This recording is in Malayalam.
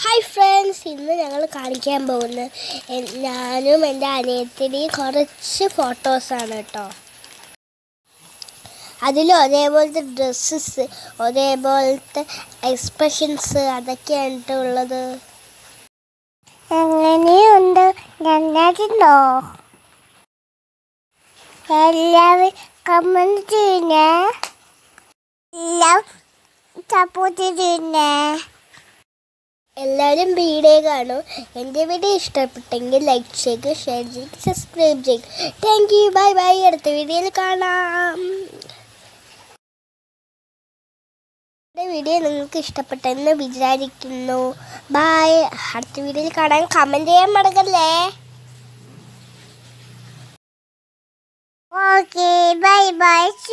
ഹായ് ഫ്രണ്ട്സ് ഇന്ന് ഞങ്ങൾ കാണിക്കാൻ പോകുന്ന എ- ഞാനും എൻ്റെ അനിയത്തിൻ്റെയും കുറച്ച് ഫോട്ടോസാണ് കേട്ടോ അതിൽ ഒരേപോലത്തെ ഡ്രസ്സസ് ഒരേപോലത്തെ എക്സ്പ്രഷൻസ് അതൊക്കെയാണ് ട്ടോ ഉള്ളത് എങ്ങനെയുണ്ട് നന്നായിട്ടുണ്ടോ എല്ലാവരും കമന്റ് ചെയ്യണേ എല്ലാം സപ്പോർട്ട് ചെയ്യണേ എല്ലാവരും വീഡിയോ കാണും എൻ്റെ വീഡിയോ ഇഷ്ടപ്പെട്ടെങ്കിൽ ലൈക്ക് ചെയ്യുക ഷെയർ ചെയ്യുക സബ്സ്ക്രൈബ് ചെയ്യുക താങ്ക് യു ബൈ ബൈ അടുത്ത വീഡിയോയിൽ കാണാം എൻ്റെ വീഡിയോ നിങ്ങൾക്ക് ഇഷ്ടപ്പെട്ടെന്ന് വിചാരിക്കുന്നു ബൈ അടുത്ത വീഡിയോയിൽ കാണാൻ കമൻറ്റ് ചെയ്യാൻ മറക്കല്ലേ ഓക്കെ ബൈ ബൈ